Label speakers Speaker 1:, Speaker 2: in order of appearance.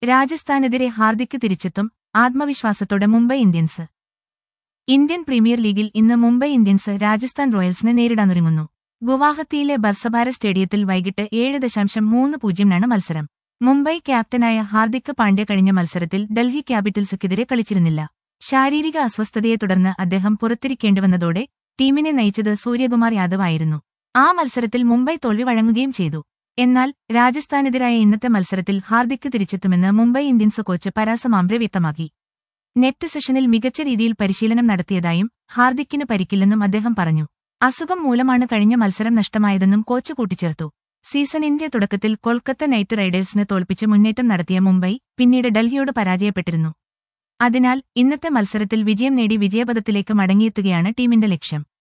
Speaker 1: രാജസ്ഥാനെതിരെ ഹാർദിക്ക് തിരിച്ചെത്തും ആത്മവിശ്വാസത്തോടെ Mumbai Indians Indian premier ലീഗിൽ ഇന്ന് മുംബൈ ഇന്ത്യൻസ് രാജസ്ഥാൻ റോയൽസിനെ നേരിടാനൊരുങ്ങുന്നു ഗുവാഹത്തിയിലെ ബർസഭാര സ്റ്റേഡിയത്തിൽ വൈകിട്ട് ഏഴ് ദശാംശം മൂന്ന് പൂജ്യമിനാണ് മത്സരം മുംബൈ ക്യാപ്റ്റനായ ഹാർദിക് പാണ്ഡ്യ കഴിഞ്ഞ മത്സരത്തിൽ ഡൽഹി ക്യാപിറ്റൽസിനെതിരെ കളിച്ചിരുന്നില്ല ശാരീരിക അസ്വസ്ഥതയെ തുടർന്ന് അദ്ദേഹം പുറത്തിരിക്കേണ്ടിവന്നതോടെ ടീമിനെ നയിച്ചത് സൂര്യകുമാർ യാദവ് ആയിരുന്നു ആ മത്സരത്തിൽ മുംബൈ തോൽവി വഴങ്ങുകയും ചെയ്തു എന്നാൽ രാജസ്ഥാനെതിരായ ഇന്നത്തെ മത്സരത്തിൽ ഹാർദിക്ക് തിരിച്ചെത്തുമെന്ന് മുംബൈ ഇന്ത്യൻസ് കോച്ച് പരാസ് മാംബ്രെ വ്യക്തമാക്കി നെറ്റ് സെഷനിൽ മികച്ച രീതിയിൽ പരിശീലനം നടത്തിയതായും ഹാർദിക്കിന് പരിക്കില്ലെന്നും അദ്ദേഹം പറഞ്ഞു അസുഖം മൂലമാണ് കഴിഞ്ഞ മത്സരം നഷ്ടമായതെന്നും കോച്ച് കൂട്ടിച്ചേർത്തു സീസണിന്റെ തുടക്കത്തിൽ കൊൽക്കത്ത നൈറ്റ് റൈഡേഴ്സിനെ തോൽപ്പിച്ച് മുന്നേറ്റം നടത്തിയ മുംബൈ പിന്നീട് ഡൽഹിയോട് പരാജയപ്പെട്ടിരുന്നു അതിനാൽ ഇന്നത്തെ മത്സരത്തിൽ വിജയം നേടി വിജയപഥത്തിലേക്ക് മടങ്ങിയെത്തുകയാണ് ടീമിന്റെ ലക്ഷ്യം